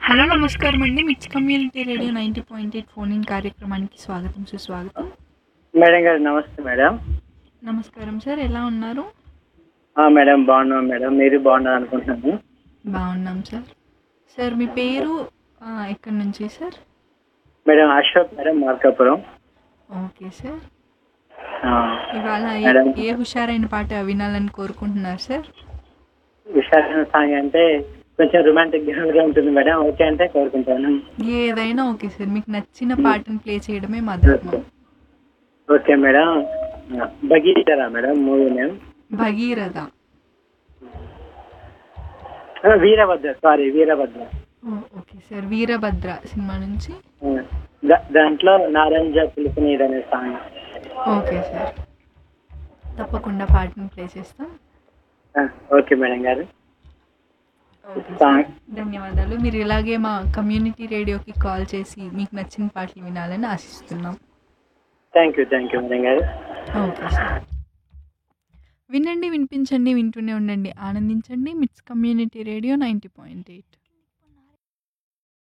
Hello నమస్కారం అండి MITS community radio ninety point eight phone in కార్యక్రమానికి స్వాగతం సుస్వాగతం మేడం గారు నమస్తే మేడం నమస్కారం సార్ ఎలా ఉన్నారు ఆ, మేడం బాగున్నాం మేడం మీరు బాగున్నారు అనుకుంటున్నాను బాగున్నాం సార్ సార్ మీ పేరు ఆ, ఎక్కడి నుంచి sir madam Ashok madam Markapuram okay sir ఆ, ఇవాళ ఏ- మేడం. ఏ హుషారైన పాట వినాలని కోరుకుంటున్నారు సార్ విశాఖ సాంగ్ అంటే కొంచెం రొమాంటిక్ గా ఉంటుంది మేడం ఓకే అంటే కోరుకుంటాను ఏదైనా ఓకే సార్ మీకు నచ్చిన పాటను ప్లే చేయడమే మా ధర్మం ఓకే మేడం ఆ, భగీరథరా మేడం మూవీ నేమ్ భగీరథ ఆ, వీరభద్ర సారీ వీరభద్ర ఓ, ఓకే సార్ వీరభద్ర సినిమా నుంచి ఆ, దా- దాంట్లో నారంజ పిలుపునీరు అనే సాంగ్ ఓకే సార్ తప్పకుండా పాటను ప్లే చేస్తాం ఆ, ఓకే మేడం గారు ఓకే సార్ సాంగ్ ధన్యవాదాలు మీరు ఇలాగే మా కమ్యూనిటీ రేడియోకి కాల్ చేసి మీకు నచ్చిన పాటలు వినాలని ఆశిస్తున్నాం thank you thank you madam గారు ఓకే సార్ వినండి వినిపించండి వింటూనే ఉండండి ఆనందించండి MITS community radio ninety point eight